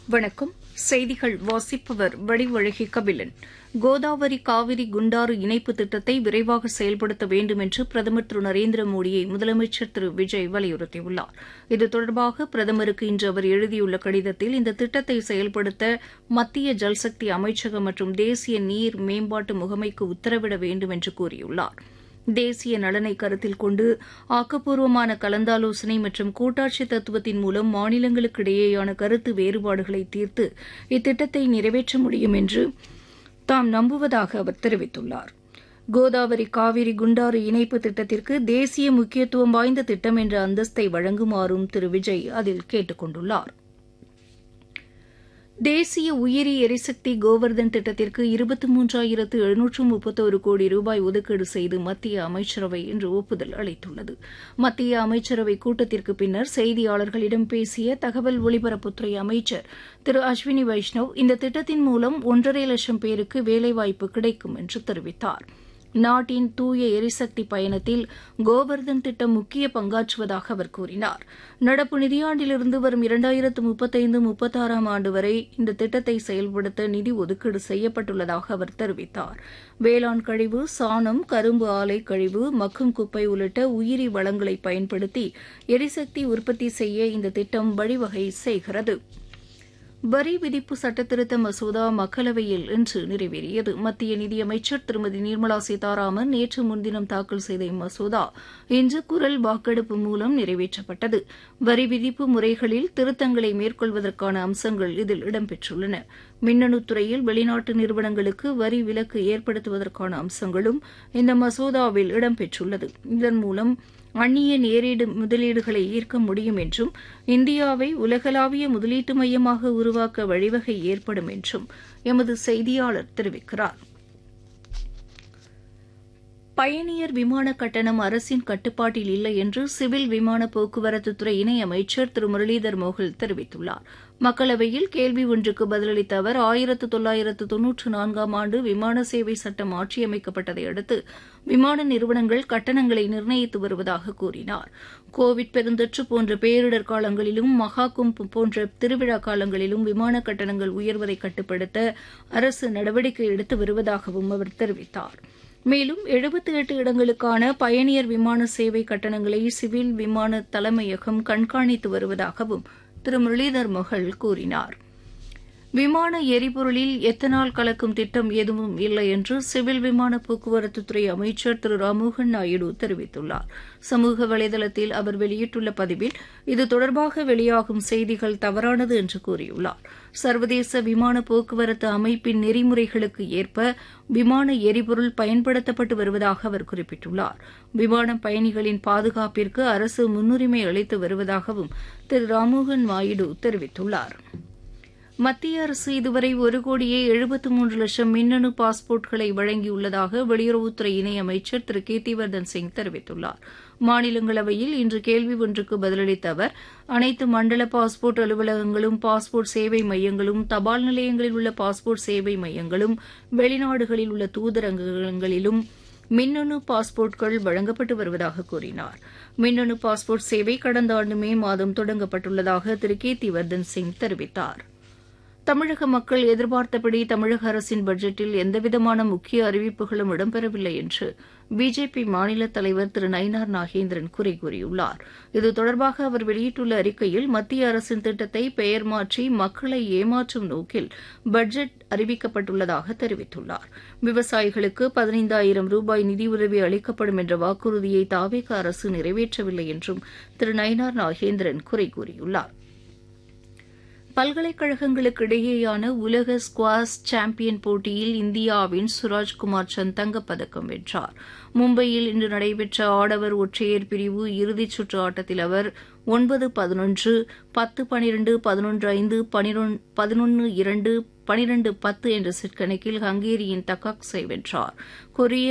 வணக்கம் செய்திகள் வாசிப்பவர் வடிவழகி கபிலன் கோதாவரி காவிரி குண்டாறு இணைப்பு திட்டத்தை விரைவாக செயல்படுத்த வேண்டும் என்று பிரதமர் திரு நரேந்திர மோடியை முதலமைச்சர் திரு விஜய் வலியுறுத்தியுள்ளார் இது தொடர்பாக பிரதமருக்கு இன்று அவர் எழுதியுள்ள கடிதத்தில் இந்த திட்டத்தை செயல்படுத்த மத்திய ஜல்சக்தி அமைச்சகம் மற்றும் தேசிய நீர் மேம்பாட்டு முகமைக்கு உத்தரவிட வேண்டும் என்று கூறியுள்ளாா் தேசிய நலனை கருத்தில் கொண்டு ஆக்கப்பூர்வமான கலந்தாலோசனை மற்றும் கூட்டாட்சி தத்துவத்தின் மூலம் மாநிலங்களுக்கிடையேயான கருத்து வேறுபாடுகளை தீர்த்து இத்திட்டத்தை நிறைவேற்ற முடியும் என்று தாம் நம்புவதாக அவர் தெரிவித்துள்ளார் கோதாவரி காவிரி குண்டாறு இணைப்பு திட்டத்திற்கு தேசிய முக்கியத்துவம் வாய்ந்த திட்டம் என்ற அந்தஸ்தை வழங்குமாறும் திரு விஜய் அதில் கேட்டுக் கொண்டுள்ளாா் தேசிய உயிரி எரிசக்தி கோவர்தன் திட்டத்திற்கு இருபத்தி மூன்றாயிரத்து எழுநூற்று முப்பத்தோரு கோடி ரூபாய் ஒதுக்கீடு செய்து மத்திய அமைச்சரவை இன்று ஒப்புதல் அளித்துள்ளது மத்திய அமைச்சரவை கூட்டத்திற்கு பின்னர் செய்தியாளர்களிடம் பேசிய தகவல் ஒலிபரப்புத்துறை அமைச்சர் திரு அஸ்வினி வைஷ்ணவ் இந்த திட்டத்தின் மூலம் ஒன்றரை லட்சம் பேருக்கு வேலைவாய்ப்பு கிடைக்கும் என்று தெரிவித்தாா் நாட்டின் தூய எரிசக்தி பயணத்தில் கோவர்தன் திட்டம் முக்கிய பங்காற்றுவதாக அவர் கூறினார் நடப்பு நிதியாண்டிலிருந்து வரும் இரண்டாயிரத்து முப்பத்தைந்து முப்பத்தாறாம் ஆண்டு வரை இந்த திட்டத்தை செயல்படுத்த நிதி ஒதுக்கீடு செய்யப்பட்டுள்ளதாக அவர் தெரிவித்தார் வேளாண் கழிவு சாணம் கரும்பு ஆலை கழிவு மக்கும் குப்பை உள்ளிட்ட உயிரி வளங்களை பயன்படுத்தி எரிசக்தி உற்பத்தி செய்ய இந்த திட்டம் வழிவகை செய்கிறது வரி விதிப்பு சட்டத்திருத்த மசோதா மக்களவையில் இன்று நிறைவேறியது மத்திய நிதியமைச்சர் திருமதி நிர்மலா சீதாராமன் நேற்று முன்தினம் தாக்கல் செய்த இம்மசோதா இன்று குரல் வாக்கெடுப்பு மூலம் நிறைவேற்றப்பட்டது வரி விதிப்பு முறைகளில் திருத்தங்களை மேற்கொள்வதற்கான அம்சங்கள் இதில் இடம்பெற்றுள்ளன மின்னணு துறையில் வெளிநாட்டு நிறுவனங்களுக்கு வரி விலக்கு ஏற்படுத்துவதற்கான அம்சங்களும் இந்த மசோதாவில் இடம்பெற்றுள்ளது இதன் மூலம் அந்நிய நேரீடு முதலீடுகளை ஈர்க்க முடியும் என்றும் இந்தியாவை உலகளாவிய முதலீட்டு மையமாக உருவாக்க வழிவகை ஏற்படும் என்றும் எமது செய்தியாளர் தெரிவிக்கிறார் பயணியர் விமான கட்டணம் அரசின் கட்டுப்பாட்டில் இல்லை என்று சிவில் விமான போக்குவரத்துத்துறை இணையமைச்சர் திரு முரளிதர் மோகல் தெரிவித்துள்ளார் மக்களவையில் கேள்வி ஒன்றுக்கு பதிலளித்த அவர் ஆயிரத்து தொள்ளாயிரத்து தொன்னூற்று நான்காம் ஆண்டு விமான சேவை சட்டம் மாற்றியமைக்கப்பட்டதை அடுத்து விமான நிறுவனங்கள் கட்டணங்களை நிர்ணயித்து வருவதாக கூறினார் கோவிட் பெருந்தொற்று போன்ற பேரிடர் காலங்களிலும் மகா கும்ப் போன்ற திருவிழா காலங்களிலும் விமான கட்டணங்கள் உயர்வதை கட்டுப்படுத்த அரசு நடவடிக்கை எடுத்து வருவதாகவும் அவர் தெரிவித்தாா் மேலும் எழுபத்தி எட்டு இடங்களுக்கான பயணியர் விமான சேவை கட்டணங்களை சிவில் விமான தலைமையகம் கண்காணித்து வருவதாகவும் திரு முரளிதர் மொஹல் கூறினார் விமான எரிபொருளில் எத்தனால் கலக்கும் திட்டம் எதுவும் இல்லை என்று சிவில் விமான போக்குவரத்துத்துறை அமைச்சர் திரு ராமோகன் நாயுடு தெரிவித்துள்ளார் சமூக வலைதளத்தில் அவர் வெளியிட்டுள்ள பதிவில் இது தொடர்பாக வெளியாகும் செய்திகள் தவறானது என்று கூறியுள்ளார் சர்வதேச விமான போக்குவரத்து அமைப்பின் நெறிமுறைகளுக்கு ஏற்ப விமான எரிபொருள் பயன்படுத்தப்பட்டு வருவதாக அவர் குறிப்பிட்டுள்ளார் விமான பயணிகளின் பாதுகாப்பிற்கு அரசு முன்னுரிமை அளித்து வருவதாகவும் திரு ராமோகன் நாயுடு தெரிவித்துள்ளாா் மத்திய அரசு இதுவரை ஒரு கோடியே எழுபத்து மூன்று லட்சம் மின்னணு பாஸ்போர்ட்களை வழங்கியுள்ளதாக வெளியுறவுத்துறை இணையமைச்சர் திரு கீர்த்திவர்தன் சிங் தெரிவித்துள்ளார் மாநிலங்களவையில் இன்று கேள்வி ஒன்றுக்கு பதிலளித்த அவர் அனைத்து மண்டல பாஸ்போர்ட் அலுவலகங்களும் பாஸ்போர்ட் சேவை மையங்களும் தபால் நிலையங்களில் உள்ள பாஸ்போர்ட் சேவை மையங்களும் வெளிநாடுகளில் உள்ள தூதரகங்களிலும் மின்னணு பாஸ்போர்ட்கள் வழங்கப்பட்டு வருவதாக கூறினார் மின்னணு பாஸ்போர்ட் சேவை கடந்த ஆண்டு மே மாதம் தொடங்கப்பட்டுள்ளதாக திரு கீர்த்திவர்தன் சிங் தெரிவித்தாா் தமிழக மக்கள் எதிர்பார்த்தபடி தமிழக அரசின் பட்ஜெட்டில் எந்தவிதமான முக்கிய அறிவிப்புகளும் இடம்பெறவில்லை என்று பிஜேபி மாநில தலைவர் திரு நயினார் நாகேந்திரன் குறை கூறியுள்ளார் இது தொடர்பாக அவர் வெளியிட்டுள்ள அறிக்கையில் மத்திய அரசின் திட்டத்தை பெயர் மாற்றி மக்களை ஏமாற்றும் நோக்கில் பட்ஜெட் அறிவிக்கப்பட்டுள்ளதாக தெரிவித்துள்ளார் விவசாயிகளுக்கு பதினைந்தாயிரம் ரூபாய் நிதியுதவி அளிக்கப்படும் என்ற வாக்குறுதியை தாவேக அரசு நிறைவேற்றவில்லை என்றும் திரு நயினார் நாகேந்திரன் குறை கூறியுள்ளார் பல்கலைக்கழகங்களுக்கு இடையேயான உலக ஸ்குவாஷ் சாம்பியன் போட்டியில் இந்தியாவின் சுராஜ்குமார் சந்த் தங்கப்பதக்கம் வென்றார் மும்பையில் இன்று நடைபெற்ற ஆடவர் ஒற்றையர் பிரிவு இறுதிச் சுற்று ஆட்டத்தில் அவர் ஒன்பது பதினொன்று பத்து பனிரெண்டு பதினொன்று ஐந்து பதினொன்று இரண்டு பனிரெண்டு பத்து என்ற செட் கணக்கில் ஹங்கேரியின் தக்காக்ஸை வென்றார் கொரிய